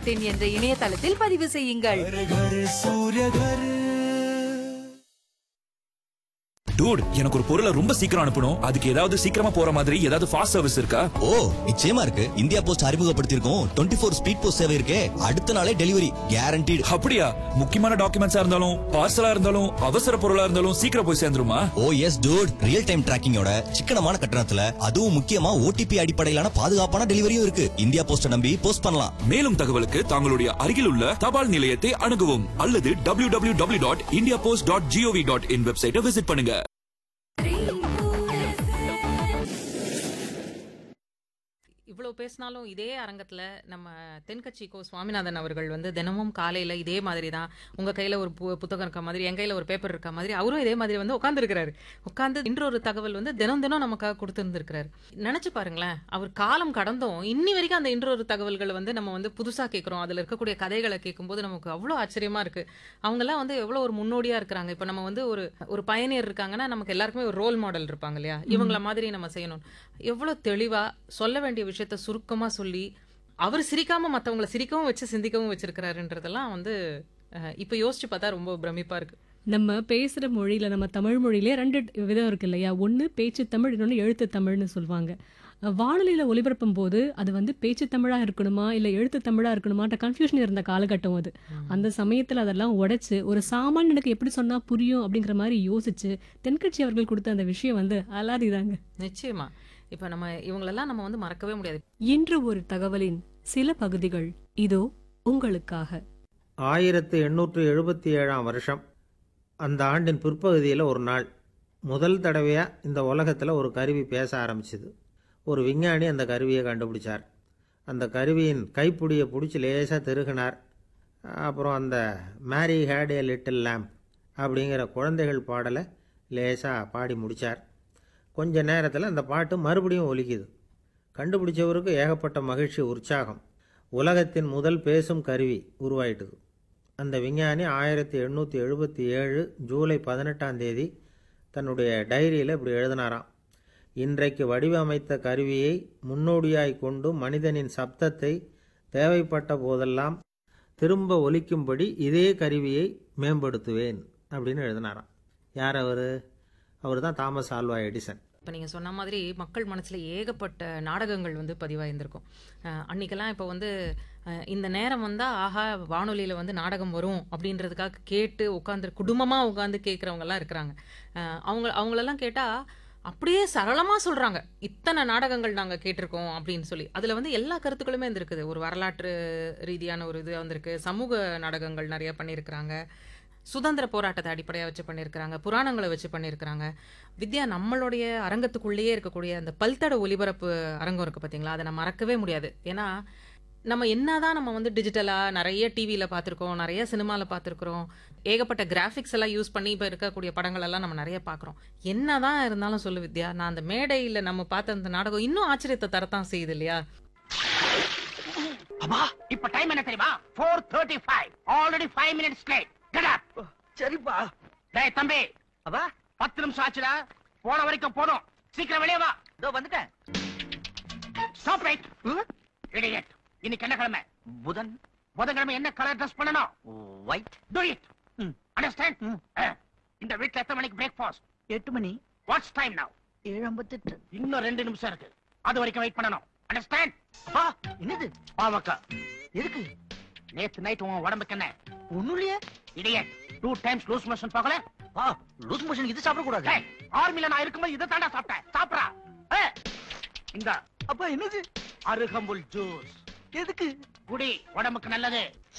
Dot in என்ற இணையதளத்தில் பதிவு செய்யுங்கள் டூட் எனக்கு ஒரு பொருளை ரொம்ப சீக்கிரம் அனுப்பணும் அதுக்கு ஏதாவது சீக்கிரமா போற மாதிரி ஏதாவது ஃபாஸ்ட் சர்வீஸ் இருக்கா ஓ நிச்சயமா இருக்கு இந்தியா போஸ்ட் அறிமுகப்படுத்தியிருக்கோம் டுவெண்ட்டி ஃபோர் ஸ்பீட் போஸ்ட் சேவை இருக்கே அடுத்த நாளே டெலிவரி கேரண்டீடு அப்படியா முக்கியமான டாக்குமெண்ட்ஸா இருந்தாலும் பார்சலா இருந்தாலும் அவசர பொருளா இருந்தாலும் சீக்கிரம் போய் சேர்ந்துருமா oh yes dude real time டிராக்கிங்கோட சிக்கனமான கட்டணத்துல அதுவும் முக்கியமா ஓடிபி அடிப்படையிலான பாதுகாப்பான டெலிவரியும் இருக்கு இந்தியா போஸ்ட நம்பி போஸ்ட் பண்ணலாம் மேலும் தகவலுக்கு தங்களுடைய அருகில் உள்ள தபால் நிலையத்தை அணுகவும் அல்லது W W W dot India post dot gov dot in வெப்சைட்டை விசிட் பண்ணுங்க இவ்வளவு பேசினாலும் இதே அரங்கத்துல நம்ம தென்கட்சி கோ சுவாமிநாதன் அவர்கள் வந்து தினமும் காலையில இதே மாதிரி தான் உங்க கையில ஒரு பு- புத்தகம் இருக்க மாதிரி என் கையில ஒரு பேப்பர் இருக்க மாதிரி அவரும் இதே மாதிரி வந்து உட்கார்ந்துருக்கிறாரு உட்கார்ந்து இன்றொரு தகவல் வந்து தினம் தினம் நமக்காக கொடுத்துருந்துருக்கிறாரு நினைச்சு பாருங்களேன் அவர் காலம் கடந்தும் இன்னி வரைக்கும் அந்த இன்றொரு தகவல்கள் வந்து நம்ம வந்து புதுசா கேட்கிறோம் அதுல இருக்கக்கூடிய கதைகளை கேட்கும்போது நமக்கு அவ்வளவு ஆச்சரியமா இருக்கு அவங்க எல்லாம் வந்து எவ்வளவு ஒரு முன்னோடியா இருக்கிறாங்க இப்ப நம்ம வந்து ஒரு ஒரு பயணியர் இருக்காங்கன்னா நமக்கு எல்லாருக்குமே ஒரு ரோல் மாடல் இருப்பாங்க இல்லையா இவங்கள மாதிரி நம்ம செய்யணும் எவ்வளவு தெளிவா சொல்ல வேண்டிய விஷயத்த சுருக்கமா சொல்லி அவர் சிரிக்காம மத்தவங்கள சிரிக்கவும் வச்சு சிந்திக்கவும் வச்சிருக்கிறாருன்றதெல்லாம் வந்து அஹ், இப்ப யோசிச்சு பார்த்தா ரொம்ப பிரமிப்பா இருக்கு நம்ம பேசுகிற மொழியில் நம்ம தமிழ் மொழியிலே ரெண்டு விதம் இருக்கு இல்லையா ஒன்று பேச்சு தமிழ் இன்னொன்று எழுத்து தமிழ்னு சொல்லுவாங்க வானொலியில் ஒளிபரப்பும் போது அது வந்து பேச்சு தமிழாக இருக்கணுமா இல்லை எழுத்து தமிழாக இருக்கணுமான்ற கன்ஃபியூஷன் இருந்த காலகட்டம் அது அந்த சமயத்தில் அதெல்லாம் உடைச்சு ஒரு சாமானியனுக்கு எப்படி சொன்னால் புரியும் அப்படிங்கிற மாதிரி யோசிச்சு தென்கட்சி அவர்கள் கொடுத்த அந்த விஷயம் வந்து அலாதிதாங்க நிச்சயமா இப்ப நம்ம இவங்களெல்லாம் நம்ம வந்து மறக்கவே முடியாது இன்று ஒரு தகவலின் சில பகுதிகள் இதோ உங்களுக்காக ஆயிரத்து எண்ணூற்று எழுபத்தி ஏழாம் வருஷம் அந்த ஆண்டின் பிற்பகுதியில் ஒரு நாள் முதல் தடவையாக இந்த உலகத்தில் ஒரு கருவி பேச ஆரம்பிச்சுது ஒரு விஞ்ஞானி அந்த கருவியை கண்டுபிடிச்சார் அந்த கருவியின் கைப்பிடியை பிடிச்சி லேசாக திருகினார் அப்புறம் அந்த Mary had a little lamb அப்படிங்கிற குழந்தைகள் பாடலை லேசாக பாடி முடித்தார் கொஞ்ச நேரத்தில் அந்த பாட்டு மறுபடியும் ஒலிக்குது கண்டுபிடிச்சவருக்கு ஏகப்பட்ட மகிழ்ச்சி உற்சாகம் உலகத்தின் முதல் பேசும் கருவி உருவாயிட்டுது அந்த விஞ்ஞானி ஆயிரத்தி எண்ணூற்றி எழுபத்தி ஏழு ஜூலை பதினெட்டாம் தேதி தன்னுடைய டைரியில் இப்படி எழுதினாராம் இன்றைக்கு வடிவமைத்த கருவியை முன்னோடியாய் கொண்டு மனிதனின் சப்தத்தை தேவைப்பட்ட போதெல்லாம் திரும்ப ஒலிக்கும்படி இதே கருவியை மேம்படுத்துவேன் அப்படின்னு எழுதினாராம் யார் அவர் அவர் தான் தாமஸ் ஆல்வா எடிசன் இப்ப நீங்க சொன்ன மாதிரி மக்கள் மனசுல ஏகப்பட்ட நாடகங்கள் வந்து பதிவாயிருந்திருக்கும் அஹ் அன்னைக்கெல்லாம் இப்ப வந்து அஹ் இந்த நேரம் வந்தா ஆஹா வானொலியில வந்து நாடகம் வரும் அப்படின்றதுக்காக கேட்டு உட்காந்து குடும்பமா உட்காந்து கேட்கறவங்க எல்லாம் இருக்கிறாங்க அஹ் அவங்க அவங்களெல்லாம் கேட்டா அப்படியே சரளமா சொல்றாங்க இத்தனை நாடகங்கள் நாங்க கேட்டிருக்கோம் அப்படின்னு சொல்லி அதுல வந்து எல்லா கருத்துக்களுமே இருந்திருக்குது ஒரு வரலாற்று ரீதியான ஒரு இது வந்திருக்கு சமூக நாடகங்கள் நிறைய பண்ணியிருக்கிறாங்க சுதந்திர போராட்டத்தை அடிப்படையாக வச்சு பண்ணியிருக்கிறாங்க புராணங்களை வச்சு பண்ணியிருக்கிறாங்க வித்யா நம்மளுடைய அரங்கத்துக்குள்ளேயே இருக்கக்கூடிய அந்த பல்தட ஒலிபரப்பு அரங்கம் இருக்கு பார்த்தீங்களா அதை நம்ம மறக்கவே முடியாது ஏன்னா நம்ம என்னதான் நம்ம வந்து டிஜிட்டலா நிறைய டிவியில பார்த்துருக்கோம் நிறைய சினிமாவில் பார்த்துருக்குறோம் ஏகப்பட்ட கிராஃபிக்ஸ் எல்லாம் யூஸ் பண்ணி இப்போ இருக்கக்கூடிய படங்கள் எல்லாம் நம்ம நிறைய பார்க்குறோம் என்னதான் இருந்தாலும் சொல்லு வித்யா நான் அந்த மேடையில் நம்ம பார்த்த அந்த நாடகம் இன்னும் ஆச்சரியத்தை தரத்தான் செய்யுது இல்லையா அப்பா இப்ப டைம் என்ன தெரியுமா four thirty five already five minutes late get up சரிப்பா டேய் தம்பி அப்பா பத்து நிமிஷம் ஆச்சுடா போன வரைக்கும் போதும் சீக்கிரம் வெளியே வா இதோ வந்துட்டேன் ஸ்டாப் ரைட் இடியட் இன்னைக்கு என்ன கிழமை புதன் புதன்கிழமை என்ன கலர் ட்ரெஸ் பண்ணணும் ஒயிட் டு இட் அண்டர்ஸ்டாண்ட் இந்த வீட்ல எத்தனை மணிக்கு பிரேக்ஃபாஸ்ட் எட்டு மணி வாட்ஸ் டைம் நவ ஏழு ஐம்பத்தெட்டு இன்னும் ரெண்டு நிமிஷம் இருக்கு அது வரைக்கும் வெயிட் பண்ணணும் அண்டர்ஸ்டாண்ட் அப்பா என்னது பாவக்கா எதுக்கு நேத்து நைட் உன் உடம்புக்கு என்ன ஒண்ணும் இல்லையே idiot two times loose motion போகல ஆ லூஸ் மோஷன் இது சாப்பிட கூடாது ஆர்மில நான் இருக்கும்போது இதை தாண்டா சாப்பிட்டேன் சாப்பிடா ஏய், இந்த அப்பா என்னது அருகம்புல் ஜூஸ் எதுக்கு குடி உடம்புக்கு நல்லது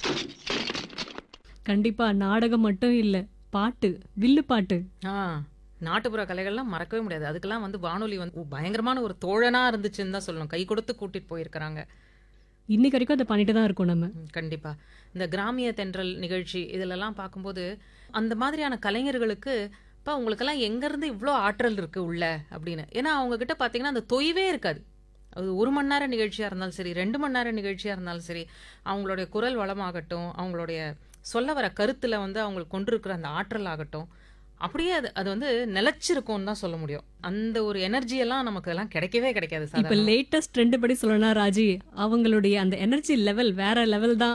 கண்டிப்பா நாடகம் மட்டும் இல்ல பாட்டு வில்லு பாட்டு ஆ நாட்டுப்புற கலைகள்லாம் மறக்கவே முடியாது அதுக்கெல்லாம் வந்து வானொலி வந்து பயங்கரமான ஒரு தோழனா இருந்துச்சுன்னு தான் சொல்லணும் கை கொடுத்து கூட்டிட்டு போயிருக்கிறாங்க இன்னைக்கு வரைக்கும் அதை பண்ணிட்டு தான் இருக்கோம் நம்ம ம், கண்டிப்பா இந்த கிராமிய தென்றல் நிகழ்ச்சி இதிலெல்லாம் பார்க்கும்போது அந்த மாதிரியான கலைஞர்களுக்கு இப்போ உங்களுக்கெல்லாம் எங்கேருந்து இவ்வளோ ஆற்றல் இருக்கு உள்ள அப்படின்னு ஏன்னா அவங்க கிட்ட பார்த்தீங்கன்னா அந்த தொய்வே இருக்காது அது ஒரு மணி நேர நிகழ்ச்சியாக இருந்தாலும் சரி ரெண்டு மணி நேர நிகழ்ச்சியாக இருந்தாலும் சரி அவங்களுடைய குரல் வளமாகட்டும் அவங்களுடைய சொல்ல வர கருத்தில் வந்து அவங்களுக்கு கொண்டிருக்கிற அந்த ஆற்றல் ஆகட்டும் அப்படியே அது அது வந்து நிலைச்சிருக்கும்னு தான் சொல்ல முடியும் அந்த ஒரு எனர்ஜி எல்லாம் நமக்கு எல்லாம் கிடைக்கவே கிடைக்காது இப்ப சாதாரணமா. லேட்டஸ்ட் ட்ரெண்ட் படி சொல்லணும்னா ராஜி அவங்களுடைய அந்த எனர்ஜி லெவல் வேற லெவல் தான்